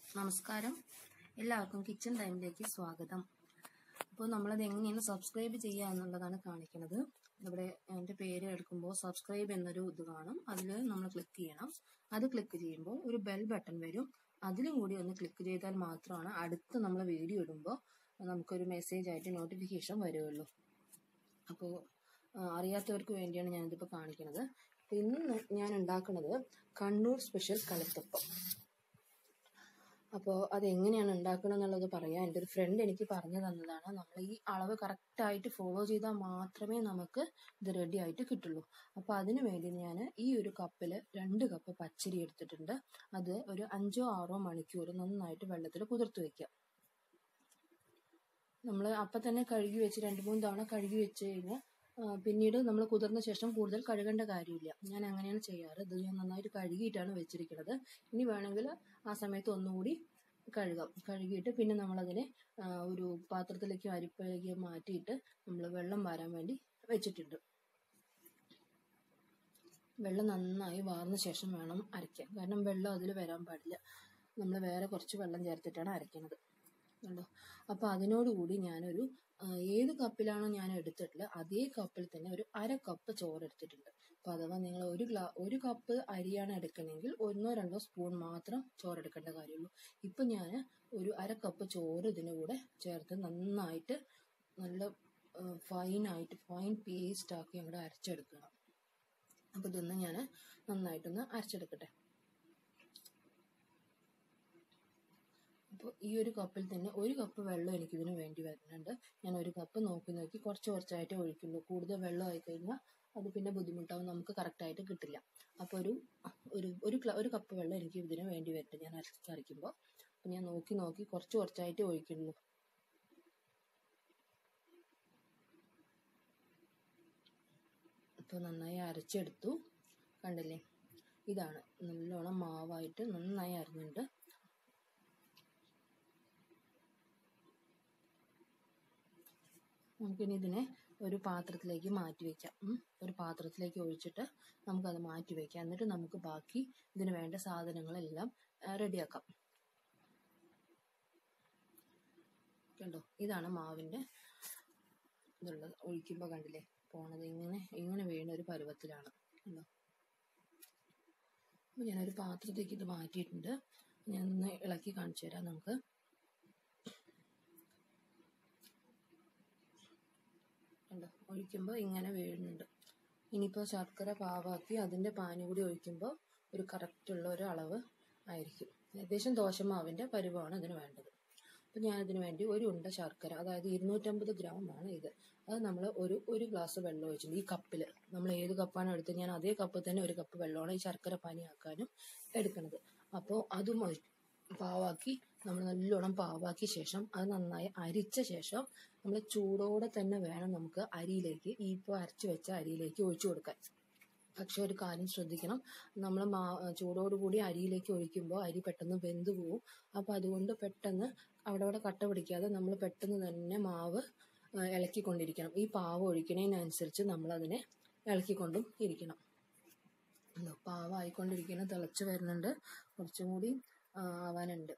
നമസ്കാരം എല്ലാവർക്കും കിച്ചൺ ടൈമിലേക്ക് സ്വാഗതം അപ്പോൾ നമ്മളത് എങ്ങനെയാണ് സബ്സ്ക്രൈബ് ചെയ്യുക എന്നുള്ളതാണ് കാണിക്കുന്നത് ഇവിടെ എൻ്റെ പേര് എടുക്കുമ്പോൾ സബ്സ്ക്രൈബ് എന്നൊരു ഇത് കാണും അതിൽ നമ്മൾ ക്ലിക്ക് ചെയ്യണം അത് ക്ലിക്ക് ചെയ്യുമ്പോൾ ഒരു ബെൽ ബട്ടൺ വരും അതിലും കൂടി ഒന്ന് ക്ലിക്ക് ചെയ്താൽ മാത്രമാണ് അടുത്ത് നമ്മൾ വീഡിയോ ഇടുമ്പോൾ നമുക്കൊരു മെസ്സേജ് ആയിട്ട് നോട്ടിഫിക്കേഷൻ വരുള്ളൂ അപ്പോൾ അറിയാത്തവർക്ക് വേണ്ടിയാണ് ഞാനിതിപ്പോൾ കാണിക്കുന്നത് ഇന്ന് ഞാൻ ഉണ്ടാക്കുന്നത് കണ്ണൂർ സ്പെഷ്യൽ കലത്തപ്പം അപ്പോൾ അത് എങ്ങനെയാണ് ഉണ്ടാക്കണം എന്നുള്ളത് പറയാം എൻ്റെ ഒരു ഫ്രണ്ട് എനിക്ക് പറഞ്ഞു തന്നതാണ് നമ്മൾ ഈ അളവ് കറക്റ്റായിട്ട് ഫോളോ ചെയ്താൽ മാത്രമേ നമുക്ക് ഇത് റെഡി ആയിട്ട് കിട്ടുള്ളൂ അപ്പോൾ അതിന് വേണ്ടി ഞാൻ ഈ ഒരു കപ്പിൽ രണ്ട് കപ്പ് പച്ചരി എടുത്തിട്ടുണ്ട് അത് ഒരു അഞ്ചോ ആറോ മണിക്കൂർ നന്നായിട്ട് വെള്ളത്തിൽ കുതിർത്ത് വയ്ക്കുക നമ്മൾ അപ്പം തന്നെ കഴുകി വെച്ച് രണ്ട് മൂന്ന് തവണ കഴുകി വെച്ച് കഴിഞ്ഞാൽ പിന്നീട് നമ്മൾ കുതിർന്ന ശേഷം കൂടുതൽ കഴുകേണ്ട കാര്യമില്ല ഞാൻ അങ്ങനെയാണ് ചെയ്യാറ് ഇത് ഞാൻ നന്നായിട്ട് കഴുകിയിട്ടാണ് വെച്ചിരിക്കുന്നത് ഇനി വേണമെങ്കിൽ ആ സമയത്ത് ഒന്നുകൂടി കഴുകാം കഴുകിയിട്ട് പിന്നെ നമ്മളതിനെ ഒരു പാത്രത്തിലേക്ക് അരിപ്പയിലേക്ക് മാറ്റിയിട്ട് നമ്മൾ വെള്ളം വാരാൻ വേണ്ടി വെച്ചിട്ടുണ്ട് വെള്ളം നന്നായി വാർന്ന ശേഷം വേണം അരയ്ക്കാൻ കാരണം വെള്ളം അതിൽ വരാൻ പാടില്ല നമ്മൾ വേറെ കുറച്ച് വെള്ളം ചേർത്തിട്ടാണ് അരയ്ക്കുന്നത് കണ്ടോ അപ്പോൾ അതിനോടുകൂടി ഞാനൊരു ഏത് കപ്പിലാണോ ഞാൻ എടുത്തിട്ടുള്ളത് അതേ കപ്പിൽ തന്നെ ഒരു അര കപ്പ് ചോറ് എടുത്തിട്ടുണ്ട് അപ്പോൾ അഥവാ നിങ്ങൾ ഒരു ഗ്ലാ ഒരു കപ്പ് അരിയാണ് എടുക്കണമെങ്കിൽ ഒന്നോ രണ്ടോ സ്പൂൺ മാത്രം ചോറ് എടുക്കേണ്ട കാര്യമുള്ളൂ ഇപ്പം ഞാൻ ഒരു അര കപ്പ് ചോറ് ഇതിന് കൂടെ ചേർത്ത് നന്നായിട്ട് നല്ല ഫൈനായിട്ട് ഫൈൻ പേസ്റ്റ് ആക്കി അങ്ങോട്ട് അരച്ചെടുക്കണം അപ്പോൾ ഇതൊന്ന് ഞാൻ നന്നായിട്ടൊന്ന് അരച്ചെടുക്കട്ടെ അപ്പോൾ ഈ ഒരു കപ്പിൽ തന്നെ ഒരു കപ്പ് വെള്ളം എനിക്ക് ഇതിന് വേണ്ടി വരുന്നുണ്ട് ഞാൻ ഒരു കപ്പ് നോക്കി നോക്കി കുറച്ച് കുറച്ചായിട്ടേ ഒഴിക്കുള്ളൂ കൂടുതൽ വെള്ളം ആയി കഴിഞ്ഞാൽ അത് പിന്നെ ബുദ്ധിമുട്ടാവും നമുക്ക് കറക്റ്റായിട്ട് കിട്ടില്ല അപ്പോൾ ഒരു ഒരു ഒരു ഒരു കപ്പ് വെള്ളം എനിക്ക് ഇതിന് വേണ്ടി വരുന്നുണ്ട് ഞാൻ അരച്ച് അരയ്ക്കുമ്പോൾ അപ്പോൾ ഞാൻ നോക്കി നോക്കി കുറച്ച് കുറച്ചായിട്ടേ ഒഴിക്കുള്ളൂ ഇപ്പോൾ നന്നായി അരച്ചെടുത്തു കണ്ടില്ലേ ഇതാണ് നല്ലോണം മാവായിട്ട് നന്നായി അരിഞ്ഞിട്ടുണ്ട് നമുക്കിനി ഇതിനെ ഒരു പാത്രത്തിലേക്ക് മാറ്റി വയ്ക്കാം ഒരു പാത്രത്തിലേക്ക് ഒഴിച്ചിട്ട് നമുക്കത് മാറ്റി വയ്ക്കാം എന്നിട്ട് നമുക്ക് ബാക്കി ഇതിന് വേണ്ട സാധനങ്ങളെല്ലാം റെഡിയാക്കാം കണ്ടോ ഇതാണ് മാവിൻ്റെ ഇതുള്ളത് ഒഴിക്കുമ്പോൾ കണ്ടില്ലേ പോണത് ഇങ്ങനെ ഇങ്ങനെ വീണ ഒരു പരുവത്തിലാണ് കണ്ടോ അപ്പോൾ ഞാനൊരു പാത്രത്തേക്ക് ഇത് മാറ്റിയിട്ടുണ്ട് ഞാൻ ഒന്ന് ഇളക്കി കാണിച്ചു തരാം നമുക്ക് കണ്ടോ ഒഴിക്കുമ്പോൾ ഇങ്ങനെ വീഴുന്നുണ്ട് ഇനിയിപ്പോൾ ശർക്കര പാവാക്കി അതിൻ്റെ പാനി കൂടി ഒഴിക്കുമ്പോൾ ഒരു കറക്റ്റുള്ള ഒരു അളവ് ആയിരിക്കും ഏകദേശം ദോശമാവിൻ്റെ പരുവമാണ് ഇതിന് വേണ്ടത് അപ്പോൾ ഞാനിതിന് വേണ്ടി ഒരു ഉണ്ട ശർക്കര അതായത് ഇരുന്നൂറ്റമ്പത് ഗ്രാമാണ് ഇത് അത് നമ്മൾ ഒരു ഒരു ഗ്ലാസ് വെള്ളം ഒഴിച്ചിട്ടുണ്ട് ഈ കപ്പിൽ നമ്മൾ ഏത് കപ്പാണ് എടുത്തത് ഞാൻ അതേ കപ്പ് തന്നെ ഒരു കപ്പ് വെള്ളമാണ് ഈ ശർക്കര പാനിയാക്കാനും എടുക്കുന്നത് അപ്പോൾ അതും പാവാക്കി നമ്മൾ നല്ലോണം പാവാക്കിയ ശേഷം അത് നന്നായി അരിച്ച ശേഷം നമ്മൾ ചൂടോടെ തന്നെ വേണം നമുക്ക് അരിയിലേക്ക് ഈ ഇപ്പോൾ അരച്ചു വെച്ച അരിയിലേക്ക് ഒഴിച്ചു കൊടുക്കാൻ പക്ഷെ ഒരു കാര്യം ശ്രദ്ധിക്കണം നമ്മൾ മാ ചൂടോടുകൂടി അരിയിലേക്ക് ഒഴിക്കുമ്പോൾ അരി പെട്ടെന്ന് വെന്ത് പോവും അപ്പോൾ അതുകൊണ്ട് പെട്ടെന്ന് അവിടെ അവിടെ കട്ട പിടിക്കാതെ നമ്മൾ പെട്ടെന്ന് തന്നെ മാവ് ഇളക്കിക്കൊണ്ടിരിക്കണം ഈ പാവ് ഒഴിക്കണതിനനുസരിച്ച് നമ്മളതിനെ ഇളക്കിക്കൊണ്ടും ഇരിക്കണം പാവായിക്കൊണ്ടിരിക്കണം തിളച്ച് വരുന്നുണ്ട് കുറച്ചും കൂടി ആവാനുണ്ട്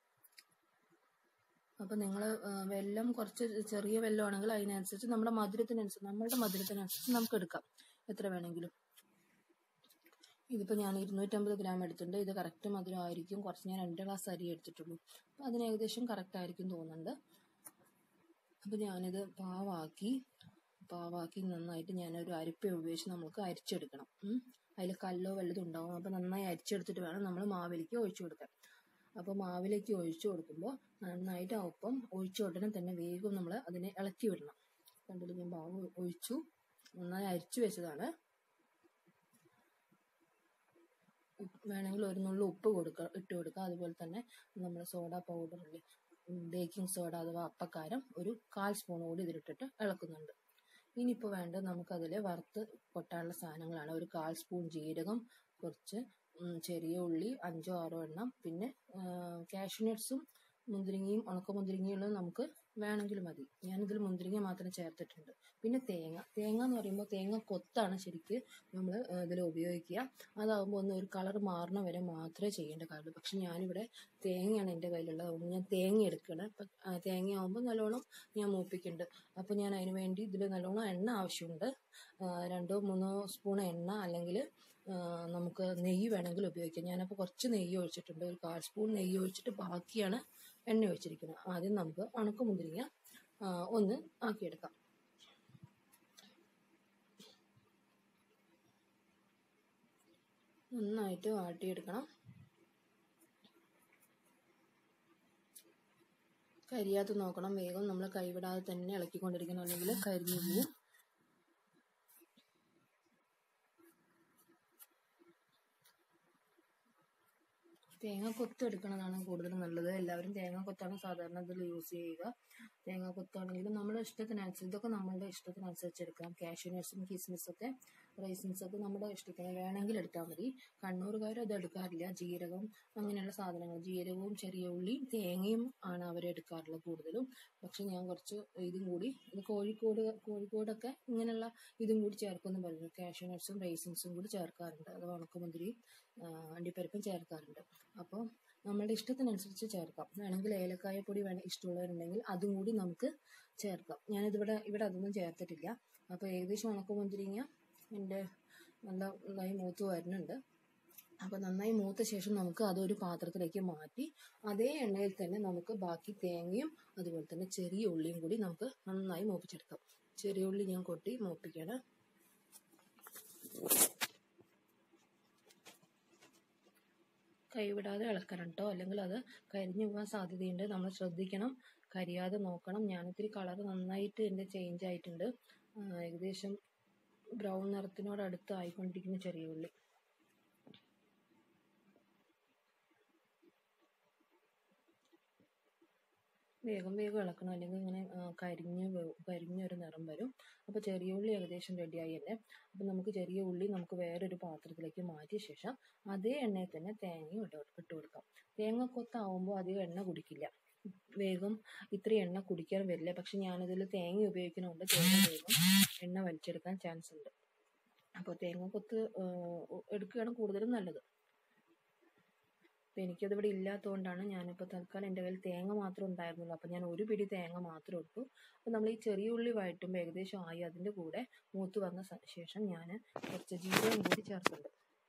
അപ്പം നിങ്ങൾ വെല്ലം കുറച്ച് ചെറിയ വെല്ലമാണെങ്കിൽ അതിനനുസരിച്ച് നമ്മുടെ മധുരത്തിനനുസരിച്ച് നമ്മളുടെ മധുരത്തിനനുസരിച്ച് നമുക്ക് എടുക്കാം എത്ര വേണമെങ്കിലും ഇതിപ്പോൾ ഞാൻ ഇരുന്നൂറ്റമ്പത് ഗ്രാം എടുത്തിട്ടുണ്ട് ഇത് കറക്റ്റ് മധുരം ആയിരിക്കും കുറച്ച് ഞാൻ രണ്ട് ഗ്ലാസ് അരി എടുത്തിട്ടുള്ളൂ അപ്പോൾ അതിന് ഏകദേശം കറക്റ്റ് ആയിരിക്കും തോന്നുന്നുണ്ട് അപ്പോൾ ഞാനിത് പാവാക്കി പാവാക്കി നന്നായിട്ട് ഞാനൊരു അരിപ്പ ഉപയോഗിച്ച് നമുക്ക് അരിച്ചെടുക്കണം അതിൽ കല്ലോ വല്ലതും ഉണ്ടാവും അപ്പോൾ നന്നായി അരിച്ചെടുത്തിട്ട് വേണം നമ്മൾ മാവിലേക്ക് ഒഴിച്ചു കൊടുക്കാൻ അപ്പോൾ മാവിലേക്ക് ഒഴിച്ചു കൊടുക്കുമ്പോൾ നന്നായിട്ട് ഒപ്പം ഒഴിച്ച ഉടനെ തന്നെ വേഗം നമ്മൾ അതിനെ ഇളക്കി വിടണം കണ്ടില്ല ഞാൻ മാവ് ഒഴിച്ചു നന്നായി അരിച്ചു വെച്ചതാണ് വേണമെങ്കിൽ ഒരു നുള്ളു ഉപ്പ് കൊടുക്കുക ഇട്ട് കൊടുക്കുക അതുപോലെ തന്നെ നമ്മൾ സോഡ പൗഡറിൽ ബേക്കിംഗ് സോഡ അഥവാ അപ്പക്കാരം ഒരു കാൽ സ്പൂൺ കൂടി ഇതിലിട്ടിട്ട് ഇളക്കുന്നുണ്ട് ഇനിയിപ്പോൾ വേണ്ടത് നമുക്കതിൽ വറുത്ത് കൊട്ടാനുള്ള സാധനങ്ങളാണ് ഒരു കാൽ സ്പൂൺ ജീരകം കുറച്ച് ചെറിയ ഉള്ളി അഞ്ചോ ആറോ എണ്ണം പിന്നെ കാഷ്യൂനട്ട്സും മുന്തിരിങ്ങയും ഉണക്ക മുന്തിരിങ്ങയും നമുക്ക് വേണമെങ്കിൽ മതി ഞാനിതിൽ മുന്തിരിങ്ങ മാത്രം ചേർത്തിട്ടുണ്ട് പിന്നെ തേങ്ങ തേങ്ങ എന്ന് പറയുമ്പോൾ തേങ്ങ കൊത്താണ് ശരിക്ക് നമ്മൾ ഇതിൽ ഉപയോഗിക്കുക അതാകുമ്പോൾ ഒന്ന് ഒരു കളർ മാറണ വരെ മാത്രമേ ചെയ്യേണ്ട കാര്യമുള്ളൂ പക്ഷെ ഞാനിവിടെ തേങ്ങയാണ് എൻ്റെ കയ്യിലുള്ളത് അതുകൊണ്ട് ഞാൻ തേങ്ങ എടുക്കണം അപ്പം തേങ്ങ ആകുമ്പോൾ നല്ലോണം ഞാൻ മൂപ്പിക്കുന്നുണ്ട് അപ്പോൾ ഞാൻ അതിന് വേണ്ടി ഇതിൽ നല്ലോണം എണ്ണ ആവശ്യമുണ്ട് ആ, രണ്ടോ മൂന്നോ സ്പൂൺ എണ്ണ അല്ലെങ്കിൽ നമുക്ക് നെയ്യ് വേണമെങ്കിൽ ഉപയോഗിക്കാം ഞാനപ്പോൾ കുറച്ച് നെയ്യ് ഒഴിച്ചിട്ടുണ്ട് ഒരു കാൽ സ്പൂൺ നെയ്യ് ഒഴിച്ചിട്ട് ബാക്കിയാണ് എണ്ണ ഒഴിച്ചിരിക്കുന്നത് ആദ്യം നമുക്ക് ഉണക്കമുന്തിരിങ്ങ ആ, ഒന്ന് ആക്കിയെടുക്കാം നന്നായിട്ട് വാട്ടിയെടുക്കണം കരിയാത്ത നോക്കണം വേഗം നമ്മൾ കൈവിടാതെ തന്നെ ഇളക്കിക്കൊണ്ടിരിക്കണം അല്ലെങ്കിൽ കരിഞ്ഞു പോവും തേങ്ങ കൊത്ത് എടുക്കുന്നതാണ് കൂടുതൽ നല്ലത് എല്ലാവരും തേങ്ങ കൊത്താണ് സാധാരണ ഇതിൽ യൂസ് ചെയ്യുക തേങ്ങ കൊത്താണെങ്കിലും നമ്മുടെ ഇഷ്ടത്തിനനുസരിച്ച് ഇതൊക്കെ നമ്മളുടെ ഇഷ്ടത്തിനനുസരിച്ച് എടുക്കാം കാഷ്യൂ നട്ട്സും കിസ്മിസും ഒക്കെ റൈസിൻസ് ഒക്കെ നമ്മുടെ ഇഷ്ടത്തിന് വേണമെങ്കിൽ എടുത്താൽ മതി കണ്ണൂർകാർ അത് എടുക്കാറില്ല ജീരകം അങ്ങനെയുള്ള സാധനങ്ങൾ ജീരകവും ചെറിയ ഉള്ളിയും തേങ്ങയും ആണ് അവർ എടുക്കാറുള്ളത് കൂടുതലും പക്ഷെ ഞാൻ കുറച്ച് ഇതും കൂടി ഇത് കോഴിക്കോട് കോഴിക്കോടൊക്കെ ഇങ്ങനെയുള്ള ഇതും കൂടി ചേർക്കുമെന്ന് പറയുന്നു കാഷ്യൂ നട്ട്സും റൈസിൻസും കൂടി ചേർക്കാറുണ്ട് അത് ഉണക്കമുന്തിരിയും ആ, അണ്ടിപ്പരിപ്പും ചേർക്കാറുണ്ട് അപ്പോൾ നമ്മളുടെ ഇഷ്ടത്തിനനുസരിച്ച് ചേർക്കാം വേണമെങ്കിൽ ഏലക്കായ പൊടി വേണം ഇഷ്ടമുള്ളവരുണ്ടെങ്കിൽ അതും കൂടി നമുക്ക് ചേർക്കാം ഞാനിതിവിടെ ഇവിടെ അതൊന്നും ചേർത്തിട്ടില്ല അപ്പോൾ ഏകദേശം ഉണക്കമുന്തിരിങ്ങ എൻ്റെ നല്ല നന്നായി മൂത്ത് വരുന്നുണ്ട് അപ്പോൾ നന്നായി മൂത്ത ശേഷം നമുക്ക് അതൊരു പാത്രത്തിലേക്ക് മാറ്റി അതേ എണ്ണയിൽ തന്നെ നമുക്ക് ബാക്കി തേങ്ങയും അതുപോലെ തന്നെ ചെറിയ ഉള്ളിയും കൂടി നമുക്ക് നന്നായി മൂപ്പിച്ചെടുക്കാം ചെറിയ ഉള്ളി ഞാൻ കൊട്ടി മൂപ്പിക്കണം കൈവിടാതെ ഇളക്കണം കേട്ടോ അല്ലെങ്കിൽ അത് കരിഞ്ഞു പോകാൻ സാധ്യതയുണ്ട് നമ്മൾ ശ്രദ്ധിക്കണം കരിയാതെ നോക്കണം ഞാനിത്തിരി കളർ നന്നായിട്ട് എൻ്റെ ചേഞ്ച് ആയിട്ടുണ്ട് ആ, ഏകദേശം ബ്രൗൺ നിറത്തിനോട് അടുത്ത് ആയിക്കൊണ്ടിരിക്കുന്ന ചെറിയ ഉള്ളി വേഗം വേഗം ഇളക്കണം അല്ലെങ്കിൽ ഇങ്ങനെ ആ, കരിഞ്ഞ് വേ- കരിഞ്ഞൊരു നിറം വരും അപ്പോൾ ചെറിയ ഉള്ളി ഏകദേശം റെഡിയായി അല്ലേ അപ്പോൾ നമുക്ക് ചെറിയ ഉള്ളി നമുക്ക് വേറൊരു പാത്രത്തിലേക്ക് മാറ്റിയ ശേഷം അതേ എണ്ണയിൽ തന്നെ തേങ്ങയും ഇട്ട് ഇട്ട് കൊടുക്കാം തേങ്ങ കൊത്താവുമ്പോൾ അധികം എണ്ണ കുടിക്കില്ല വേഗം ഇത്രയും എണ്ണ കുടിക്കാൻ വരില്ല പക്ഷെ ഞാനിതിൽ തേങ്ങ ഉപയോഗിക്കുന്നതുകൊണ്ട് തേങ്ങ വേഗം എണ്ണ വലിച്ചെടുക്കാൻ ചാൻസ് ഉണ്ട് അപ്പോൾ തേങ്ങ കൊത്ത് ആ, എടുക്കുകയാണ് കൂടുതലും നല്ലത് അപ്പം എനിക്കതിവിടെ ഇല്ലാത്തതുകൊണ്ടാണ് ഞാനിപ്പോൾ തൽക്കാലം എൻ്റെ കയ്യിൽ തേങ്ങ മാത്രം ഉണ്ടായിരുന്നുള്ളൂ അപ്പോൾ ഞാൻ ഒരു പിടി തേങ്ങ മാത്രം എടുത്തു അപ്പോൾ നമ്മൾ ഈ ചെറിയ ഉള്ളി വഴറ്റുമ്പോൾ ഏകദേശം ആയി അതിൻ്റെ കൂടെ മൂത്ത് വന്ന സ- ശേഷം ഞാൻ കുറച്ച് ജീരകം കൂടി ചേർക്കുന്നുണ്ട്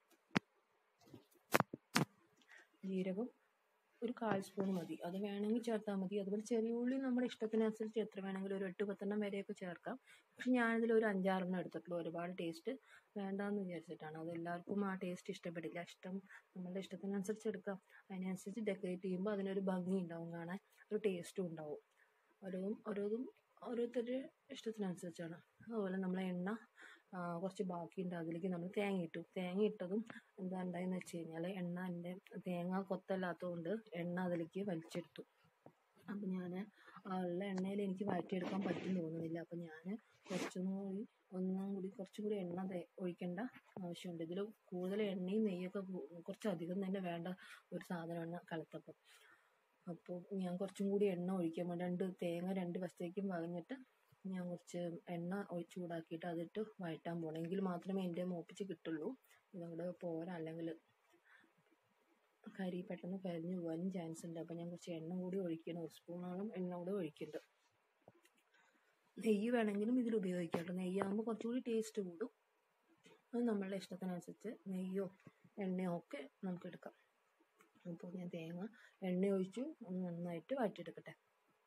ജീരകം ഒരു കാൽ സ്പൂൺ മതി അത് വേണമെങ്കിൽ ചേർത്താൽ മതി അതുപോലെ ചെറിയ ഉള്ളി നമ്മുടെ ഇഷ്ടത്തിനനുസരിച്ച് എത്ര വേണമെങ്കിലും ഒരു എട്ട് പത്തെണ്ണം വരെയൊക്കെ ചേർക്കാം പക്ഷെ ഞാനിതിൽ ഒരു അഞ്ചാറെണ്ണം എടുത്തിട്ടുള്ളൂ ഒരുപാട് ടേസ്റ്റ് വേണ്ടാന്ന് വിചാരിച്ചിട്ടാണ് അത് എല്ലാവർക്കും ആ ടേസ്റ്റ് ഇഷ്ടപ്പെടില്ല ഇഷ്ടം നമ്മളുടെ ഇഷ്ടത്തിനനുസരിച്ച് എടുക്കാം അതിനനുസരിച്ച് ഡെക്കറേറ്റ് ചെയ്യുമ്പോൾ അതിനൊരു ഭംഗി ഉണ്ടാവും കാണാൻ ഒരു ടേസ്റ്റും ഉണ്ടാവും ഓരോതും ഓരോതും ഓരോരുത്തരുടെ ഇഷ്ടത്തിനനുസരിച്ചാണ് അതുപോലെ നമ്മൾ എണ്ണ ആ, കുറച്ച് ബാക്കിയുണ്ട് അതിലേക്ക് നമ്മൾ തേങ്ങ ഇട്ടു തേങ്ങ ഇട്ടതും എന്താ ഉണ്ടായെന്ന് വെച്ച് കഴിഞ്ഞാൽ എണ്ണ എൻ്റെ തേങ്ങ കൊത്തല്ലാത്തതുകൊണ്ട് എണ്ണ അതിലേക്ക് വലിച്ചെടുത്തു അപ്പം ഞാൻ ആ ഉള്ള എണ്ണയിൽ എനിക്ക് വഴറ്റിയെടുക്കാൻ പറ്റും തോന്നുന്നില്ല അപ്പം ഞാൻ കുറച്ചും കൂടി ഒന്നും കൂടി കുറച്ചും കൂടി എണ്ണ തേ- ഒഴിക്കേണ്ട ആവശ്യമുണ്ട് ഇതിൽ കൂടുതൽ എണ്ണയും നെയ്യൊക്കെ കൂ- കുറച്ചധികം തന്നെ വേണ്ട ഒരു സാധനമാണ് കലത്തപ്പം അപ്പോൾ ഞാൻ കുറച്ചും കൂടി എണ്ണ ഒഴിക്കാൻ വേണ്ടി രണ്ട് തേങ്ങ രണ്ട് വശത്തേക്കും വകഞ്ഞിട്ട് ഞാൻ കുറച്ച് എണ്ണ ഒഴി- ചൂടാക്കിയിട്ട് അതിട്ട് വഴറ്റാൻ പോകണം എങ്കിൽ മാത്രമേ എൻ്റെ മൂപ്പിച്ച് കിട്ടുള്ളൂ ഇതങ്ങോട്ട് പോരാ അല്ലെങ്കിൽ കരി പെട്ടെന്ന് കരിഞ്ഞു പോകാനും ചാൻസ് ഉണ്ട് അപ്പോൾ ഞാൻ കുറച്ച് എണ്ണ കൂടി ഒഴിക്കണം ഒരു സ്പൂണോളം എണ്ണ കൂടി ഒഴിക്കുന്നുണ്ട് നെയ്യ് വേണമെങ്കിലും ഇതിൽ ഉപയോഗിക്കാം കേട്ടോ നെയ്യാകുമ്പോൾ കുറച്ചുകൂടി ടേസ്റ്റ് കൂടും അത് നമ്മളുടെ ഇഷ്ടത്തിനനുസരിച്ച് നെയ്യോ എണ്ണയോ ഒക്കെ നമുക്ക് എടുക്കാം അപ്പോൾ ഞാൻ തേങ്ങ എണ്ണ ഒഴിച്ചു ഒന്ന് നന്നായിട്ട് വഴറ്റിയെടുക്കട്ടെ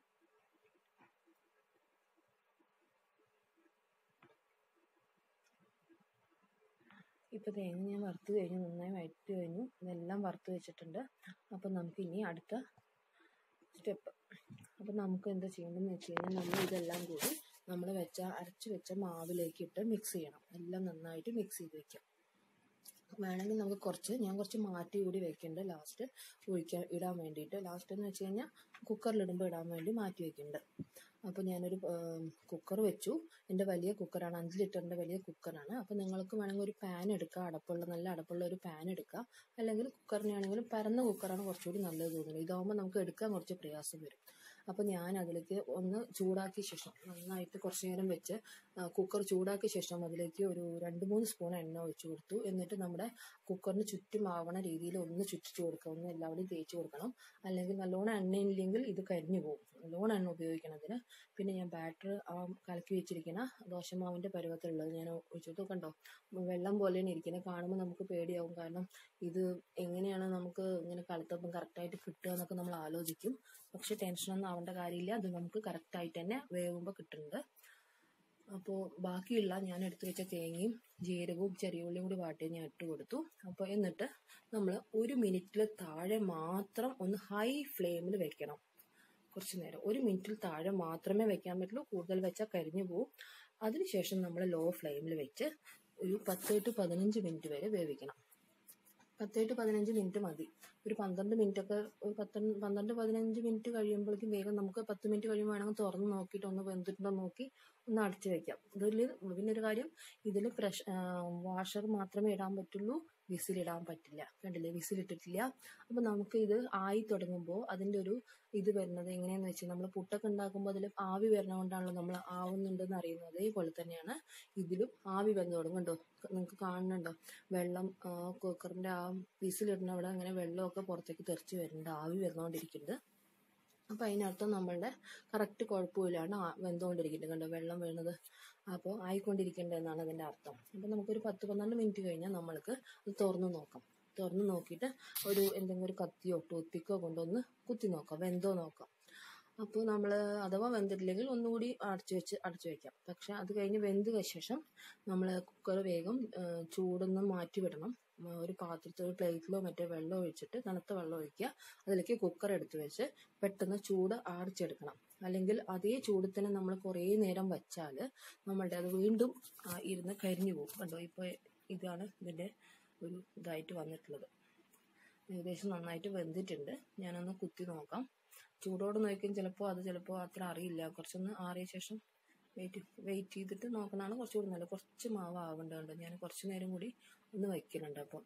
ഇപ്പോൾ തേങ്ങ ഞാൻ വറുത്ത് കഴിഞ്ഞു നന്നായി വഴറ്റി കഴിഞ്ഞു ഇതെല്ലാം വറുത്ത് വെച്ചിട്ടുണ്ട് അപ്പോൾ നമുക്ക് ഇനി അടുത്ത സ്റ്റെപ്പ് അപ്പോൾ നമുക്ക് എന്താ ചെയ്യേണ്ടതെന്ന് വെച്ച് കഴിഞ്ഞാൽ നമ്മൾ ഇതെല്ലാം കൂടി നമ്മൾ വെച്ച അരച്ച് വെച്ച മാവിലേക്ക് ഇട്ട് മിക്സ് ചെയ്യണം എല്ലാം നന്നായിട്ട് മിക്സ് ചെയ്ത് വെക്കാം വേണമെങ്കിൽ നമുക്ക് കുറച്ച് ഞാൻ കുറച്ച് മാറ്റി കൂടി വെക്കുന്നുണ്ട് ലാസ്റ്റ് ഒഴിക്കാൻ ഇടാൻ വേണ്ടിയിട്ട് ലാസ്റ്റ് എന്ന് വെച്ച് കഴിഞ്ഞാൽ കുക്കറിലിടുമ്പോൾ ഇടാൻ വേണ്ടി മാറ്റി വെക്കുന്നുണ്ട് അപ്പോൾ ഞാനൊരു കുക്കർ വെച്ചു എൻ്റെ വലിയ കുക്കറാണ് അഞ്ച് ലിറ്ററിൻ്റെ വലിയ കുക്കറാണ് അപ്പോൾ നിങ്ങൾക്ക് വേണമെങ്കിൽ ഒരു പാൻ എടുക്കുക അടപ്പുള്ള നല്ല അടപ്പുള്ള ഒരു പാൻ എടുക്കുക അല്ലെങ്കിൽ കുക്കറിനാണെങ്കിലും പരന്ന കുക്കറാണ് കുറച്ചുകൂടി നല്ലത് തോന്നുന്നത് ഇതാകുമ്പോൾ നമുക്ക് എടുക്കാൻ കുറച്ച് പ്രയാസം വരും അപ്പോൾ ഞാൻ അതിലേക്ക് ഒന്ന് ചൂടാക്കിയ ശേഷം നന്നായിട്ട് കുറച്ച് നേരം വെച്ച് കുക്കർ ചൂടാക്കിയ ശേഷം അതിലേക്ക് ഒരു രണ്ട് മൂന്ന് സ്പൂൺ എണ്ണ ഒഴിച്ചു കൊടുത്തു എന്നിട്ട് നമ്മുടെ കുക്കറിന് ചുറ്റും ആവണ രീതിയിൽ ഒന്ന് ചുറ്റിച്ചു കൊടുക്കുക ഒന്ന് എല്ലാവരും തേച്ച് കൊടുക്കണം അല്ലെങ്കിൽ നല്ലോണം എണ്ണയില്ലെങ്കിൽ ഇത് കരിഞ്ഞു പോകും നല്ലോണം എണ്ണ ഉപയോഗിക്കണതിന് പിന്നെ ഞാൻ ബാറ്റർ ആ കലക്കി വെച്ചിരിക്കുന്ന ദോശമാവിൻ്റെ പരുവത്തിലുള്ളത് ഞാൻ ഒഴിച്ചിട്ട് കണ്ടോ വെള്ളം പോലെയാണ് ഇരിക്കുന്നത് കാണുമ്പോൾ നമുക്ക് പേടിയാവും കാരണം ഇത് എങ്ങനെയാണ് നമുക്ക് ഇങ്ങനെ കലത്തപ്പം കറക്റ്റായിട്ട് കിട്ടുക എന്നൊക്കെ നമ്മൾ ആലോചിക്കും പക്ഷെ ടെൻഷനൊന്നും ആവേണ്ട കാര്യമില്ല അത് നമുക്ക് കറക്റ്റായിട്ട് തന്നെ വേവുമ്പോൾ കിട്ടുന്നുണ്ട് അപ്പോൾ ബാക്കിയുള്ള ഞാൻ എടുത്തു വെച്ച തേങ്ങയും ജീരകവും ചെറിയ ഉള്ളിയും കൂടി വാട്ടി ഞാൻ ഇട്ട് കൊടുത്തു അപ്പോൾ എന്നിട്ട് നമ്മൾ ഒരു മിനിറ്റിൽ താഴെ മാത്രം ഒന്ന് ഹൈ ഫ്ലെയിമിൽ വെക്കണം കുറച്ച് നേരം ഒരു മിനിറ്റിൽ താഴെ മാത്രമേ വെക്കാൻ പറ്റുള്ളൂ കൂടുതൽ വെച്ചാൽ കരിഞ്ഞു പോകും അതിനുശേഷം നമ്മൾ ലോ ഫ്ലെയിമിൽ വെച്ച് ഒരു പത്ത് ടു പതിനഞ്ച് മിനിറ്റ് വരെ വേവിക്കണം പത്ത് ടു പതിനഞ്ച് മിനിറ്റ് മതി ഒരു പന്ത്രണ്ട് മിനിറ്റ് ഒക്കെ ഒരു പത്ത് പന്ത്രണ്ട് പതിനഞ്ച് മിനിറ്റ് കഴിയുമ്പോഴേക്കും വേഗം നമുക്ക് പത്ത് മിനിറ്റ് കഴിയുമ്പോൾ വേണമെങ്കിൽ തുറന്ന് നോക്കിയിട്ട് ഒന്ന് വെന്തിട്ടുണ്ടോ നോക്കി ഒന്ന് അടച്ചു വെക്കാം ഇതിൽ പിന്നെ ഒരു കാര്യം ഇതിൽ പ്രഷ വാഷർ മാത്രമേ ഇടാൻ പറ്റുള്ളൂ വിസിലിടാൻ പറ്റില്ല കണ്ടില്ലേ വിസിലിട്ടിട്ടില്ല അപ്പോൾ നമുക്ക് ഇത് ആയി തുടങ്ങുമ്പോൾ അതിൻ്റെ ഒരു ഇത് വരുന്നത് എങ്ങനെയാന്ന് വെച്ചാൽ നമ്മൾ പുട്ടൊക്കെ ഉണ്ടാക്കുമ്പോൾ അതിൽ ആവി വരുന്നതുകൊണ്ടാണല്ലോ നമ്മൾ ആവുന്നുണ്ടെന്ന് അറിയുന്നത് അതേപോലെ തന്നെയാണ് ഇതിലും ആവി വന്നു തുടങ്ങും കണ്ടോ നിങ്ങൾക്ക് കാണുന്നുണ്ടോ വെള്ളം കുക്കറിൻ്റെ ആ വിസിലിടുന്ന അവിടെ അങ്ങനെ വെള്ളമൊക്കെ പുറത്തേക്ക് തെറിച്ച് വരുന്നുണ്ട് ആവി വരുന്നോണ്ടിരിക്കുന്നുണ്ട് അപ്പോൾ അതിനർത്ഥം നമ്മളുടെ കറക്റ്റ് കുഴപ്പമില്ലാണ്ട് വെന്തുകൊണ്ടിരിക്കുന്നുണ്ട് കണ്ടോ വെള്ളം വീണത് അപ്പോൾ ആയിക്കൊണ്ടിരിക്കേണ്ടതെന്നാണ് അതിൻ്റെ അർത്ഥം അപ്പോൾ നമുക്കൊരു പത്ത് പന്ത്രണ്ട് മിനിറ്റ് കഴിഞ്ഞാൽ നമ്മൾക്ക് അത് തുറന്ന് നോക്കാം തുറന്ന് നോക്കിയിട്ട് ഒരു എന്തെങ്കിലും ഒരു കത്തിയോ ടൂത്തിക്കോ കൊണ്ടൊന്ന് കുത്തി നോക്കാം വെന്തോ നോക്കാം അപ്പോൾ നമ്മൾ അഥവാ വെന്തിട്ടില്ലെങ്കിൽ ഒന്നുകൂടി അടച്ചു വെച്ച് അടച്ചു വെക്കാം പക്ഷെ അത് കഴിഞ്ഞ് വെന്ത് ശേഷം നമ്മൾ കുക്കർ വേഗം ചൂടൊന്ന് മാറ്റി വിടണം ഒരു പാത്രത്തിൽ ഒരു പ്ലേറ്റിലോ മറ്റോ വെള്ളം ഒഴിച്ചിട്ട് തണുത്ത വെള്ളം ഒഴിക്കുക അതിലേക്ക് കുക്കർ എടുത്ത് വെച്ച് പെട്ടെന്ന് ചൂട് ആറിച്ചെടുക്കണം അല്ലെങ്കിൽ അതേ ചൂടിൽ തന്നെ നമ്മൾ കുറേ നേരം വെച്ചാൽ നമ്മളുടെ അത് വീണ്ടും ഇരുന്ന് കരിഞ്ഞു പോകും കണ്ടോ ഇപ്പോൾ ഇതാണ് ഇതിൻ്റെ ഒരു ഇതായിട്ട് വന്നിട്ടുള്ളത് ഏകദേശം നന്നായിട്ട് വെന്തിട്ടുണ്ട് ഞാനൊന്ന് കുത്തി നോക്കാം ചൂടോട് നോക്കിയും ചിലപ്പോൾ അത് ചിലപ്പോൾ അത്ര അറിയില്ല കുറച്ചൊന്ന് ആറിയ ശേഷം വെയിറ്റ് വെയിറ്റ് ചെയ്തിട്ട് നോക്കണതാണ് കുറച്ചുകൂടി നല്ലത് കുറച്ച് മാവ് ആവേണ്ടതുണ്ട് ഞാൻ കുറച്ച് നേരം കൂടി ഒന്ന് വയ്ക്കുന്നുണ്ട് അപ്പം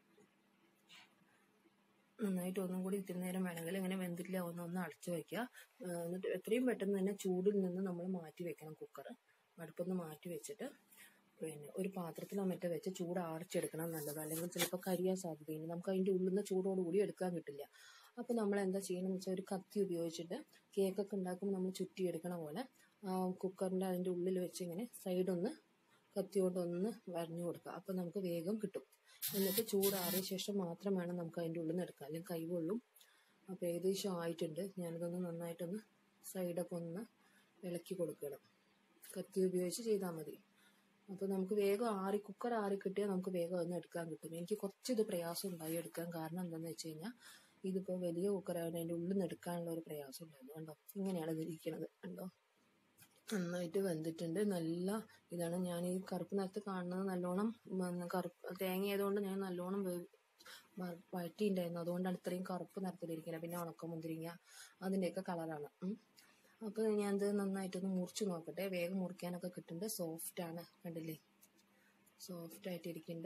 നന്നായിട്ട് ഒന്നും കൂടി ഇത്തിരി നേരം വേണമെങ്കിൽ ഇങ്ങനെ വെന്തിട്ടില്ല ഒന്ന് ഒന്ന് അടച്ചു വയ്ക്കുക എന്നിട്ട് എത്രയും പെട്ടെന്ന് തന്നെ ചൂടിൽ നിന്ന് നമ്മൾ മാറ്റി വെക്കണം കുക്കർ അടുപ്പൊന്ന് മാറ്റി വെച്ചിട്ട് പിന്നെ ഒരു പാത്രത്തിലോ മറ്റോ വെച്ച് ചൂട് ആർച്ചെടുക്കണം നല്ലത് അല്ലെങ്കിൽ ചിലപ്പോൾ കരിയാൻ സാധ്യതയുണ്ട് നമുക്ക് അതിൻ്റെ ഉള്ളിൽ നിന്ന് ചൂടോടുകൂടി എടുക്കാൻ കിട്ടില്ല അപ്പോൾ നമ്മൾ എന്താ ചെയ്യണമെന്ന് വെച്ചാൽ ഒരു കത്തി ഉപയോഗിച്ചിട്ട് കേക്കൊക്കെ ഉണ്ടാക്കുമ്പോൾ നമ്മൾ ചുറ്റിയെടുക്കണ പോലെ കുക്കറിൻ്റെ അതിൻ്റെ ഉള്ളിൽ വെച്ച് ഇങ്ങനെ സൈഡൊന്ന് കത്തി കൊണ്ടൊന്ന് വരഞ്ഞു കൊടുക്കുക അപ്പോൾ നമുക്ക് വേഗം കിട്ടും എന്നിട്ട് ചൂടാറിയ ശേഷം മാത്രം വേണം നമുക്ക് അതിൻ്റെ ഉള്ളിൽ നിന്ന് എടുക്കാം അല്ലെങ്കിൽ കൈ കൊള്ളും അപ്പോൾ ഏകദേശം ആയിട്ടുണ്ട് ഞാനിതൊന്ന് നന്നായിട്ടൊന്ന് സൈഡൊക്കെ ഒന്ന് ഇളക്കി കൊടുക്കണം കത്തി ഉപയോഗിച്ച് ചെയ്താൽ മതി അപ്പോൾ നമുക്ക് വേഗം ആറി കുക്കർ ആറി കിട്ടിയാൽ നമുക്ക് വേഗം ഒന്ന് എടുക്കാൻ കിട്ടും എനിക്ക് കുറച്ച് ഇത് പ്രയാസം ഉണ്ടായി എടുക്കാൻ കാരണം എന്താണെന്ന് വെച്ച് കഴിഞ്ഞാൽ ഇതിപ്പോൾ വലിയ കുക്കറായതുകൊണ്ട് അതിൻ്റെ ഉള്ളിൽ നിന്ന് എടുക്കാനുള്ള ഒരു പ്രയാസം ഉണ്ടായിരുന്നു കണ്ടോ ഇങ്ങനെയാണ് ഇത് ഇരിക്കുന്നത് കണ്ടോ നന്നായിട്ട് വെന്തിട്ടുണ്ട് നല്ല ഇതാണ് ഞാൻ ഈ കറുപ്പ് നിറത്ത് കാണുന്നത് നല്ലോണം കറുപ്പ് തേങ്ങ ആയതുകൊണ്ട് ഞാൻ നല്ലോണം വഴറ്റിയിട്ടുണ്ടായിരുന്നു അതുകൊണ്ടാണ് ഇത്രയും കറുപ്പ് നിറത്തിലിരിക്കുന്നത് പിന്നെ ഉണക്കമുന്തിരിങ്ങ അതിൻ്റെയൊക്കെ കളറാണ് അപ്പോൾ ഞാനത് നന്നായിട്ടൊന്ന് മുറിച്ച് നോക്കട്ടെ വേഗം മുറിക്കാനൊക്കെ കിട്ടുന്നുണ്ട് സോഫ്റ്റ് ആണ് കണ്ടില്ലേ സോഫ്റ്റ് ആയിട്ട് ഇരിക്കുന്നുണ്ട്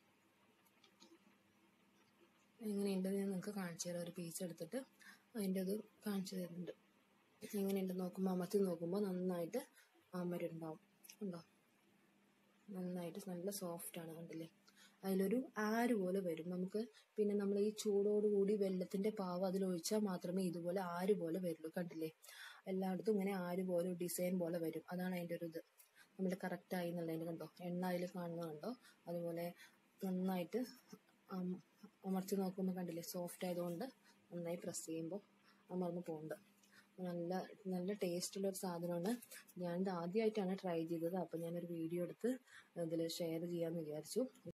എങ്ങനെയുണ്ട് ഞാൻ നിങ്ങൾക്ക് കാണിച്ചു തരാം ഒരു പീസ് എടുത്തിട്ട് അതിൻ്റെ അത് കാണിച്ചു തരുന്നുണ്ട് എങ്ങനെയുണ്ട് നോക്കുമ്പോൾ അമർത്തി നോക്കുമ്പോൾ നന്നായിട്ട് അമരുണ്ടാവും ഉണ്ടോ നന്നായിട്ട് നല്ല സോഫ്റ്റ് ആണ് കണ്ടില്ലേ അതിലൊരു ആര് പോലെ വരും നമുക്ക് പിന്നെ നമ്മൾ ഈ ചൂടോടുകൂടി വെള്ളത്തിൻ്റെ പാവ് അതിലൊഴിച്ചാൽ മാത്രമേ ഇതുപോലെ ആര് പോലെ വരുള്ളൂ കണ്ടില്ലേ എല്ലായിടത്തും ഇങ്ങനെ ആര് പോലെ ഡിസൈൻ പോലെ വരും അതാണ് അതിൻ്റെ ഒരു ഇത് നമ്മുടെ കറക്റ്റായി എന്നുള്ളതിന് കണ്ടോ എണ്ണ അതിൽ കാണുന്നത് കണ്ടോ അതുപോലെ നന്നായിട്ട് അമർത്തി നോക്കുമ്പോൾ കണ്ടില്ലേ സോഫ്റ്റ് ആയതുകൊണ്ട് നന്നായി പ്രസ് ചെയ്യുമ്പോൾ അമർന്ന് പോകുന്നുണ്ട് നല്ല നല്ല ടേസ്റ്റുള്ള ഒരു സാധനമാണ് ഞാനിത് ആദ്യമായിട്ടാണ് ട്രൈ ചെയ്തത് അപ്പോൾ ഞാനൊരു വീഡിയോ എടുത്ത് ഇതിൽ ഷെയർ ചെയ്യാമെന്ന് വിചാരിച്ചു